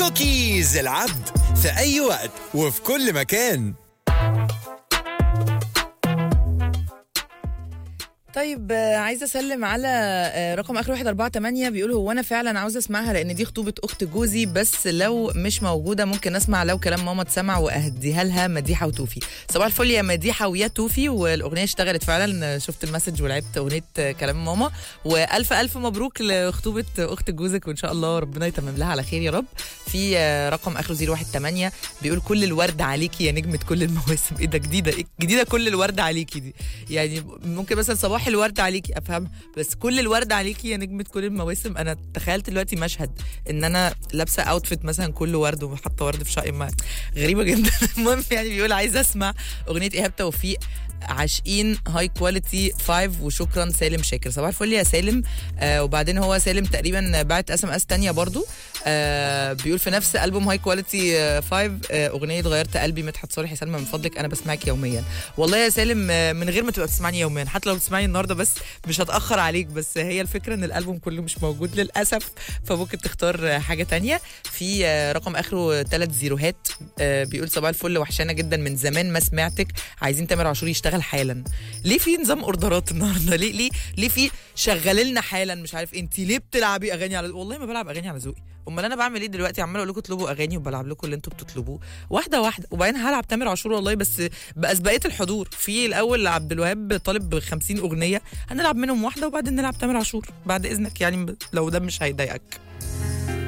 كوكيز العبد في أي وقت وفي كل مكان طيب آه، عايزه اسلم على آه، رقم اخر 148 بيقول هو انا فعلا عاوزه اسمعها لان دي خطوبه اخت جوزي بس لو مش موجوده ممكن اسمع لو كلام ماما اتسمع واهديها لها مديحه وتوفي صباح الفل يا مديحه ويا توفي والاغنيه اشتغلت فعلا شفت المسج ولعبت اغنيه آه، كلام ماما والف الف مبروك لخطوبه اخت جوزك وان شاء الله ربنا يتمم لها على خير يا رب في آه، رقم اخره 018 بيقول كل الورد عليكي يا نجمه كل المواسم ايه ده جديده إيه جديده كل الورد عليكي دي يعني ممكن مثلا صباح الورد عليكي افهم بس كل الورد عليكي يا نجمه كل المواسم انا تخيلت دلوقتي مشهد ان انا لابسه اوتفيت مثلا كله ورد وحاطه ورد في شقي ما غريبه جدا المهم يعني بيقول عايزه اسمع اغنيه ايهاب توفيق عاشقين هاي كواليتي 5 وشكرا سالم شاكر صباح الفل يا سالم آه وبعدين هو سالم تقريبا بعت اس ام اس تانية برضو آه بيقول في نفس البوم هاي كواليتي 5 آه اغنيه غيرت قلبي مدحت صالح سلمى من فضلك انا بسمعك يوميا والله يا سالم آه من غير ما تبقى بتسمعني يوميا حتى لو بتسمعني النهارده بس مش هتاخر عليك بس هي الفكره ان الالبوم كله مش موجود للاسف فممكن تختار آه، حاجه تانية في آه، رقم اخره ثلاث زيروهات آه، بيقول صباح الفل وحشانه جدا من زمان ما سمعتك عايزين تامر عاشور يشتغل حالا ليه في نظام اوردرات النهارده ليه ليه ليه في شغال لنا حالا مش عارف انت ليه بتلعبي اغاني على والله ما بلعب اغاني على ذوقي امال انا بعمل ايه دلوقتي عمال اقول لكم اطلبوا اغاني وبلعب لكم اللي انتوا بتطلبوه واحده واحده وبعدين هلعب تامر عاشور والله بس باسبقيه الحضور في الاول عبد الوهاب طالب 50 اغنيه هنلعب منهم واحده وبعدين نلعب تامر عاشور بعد اذنك يعني لو ده مش هيضايقك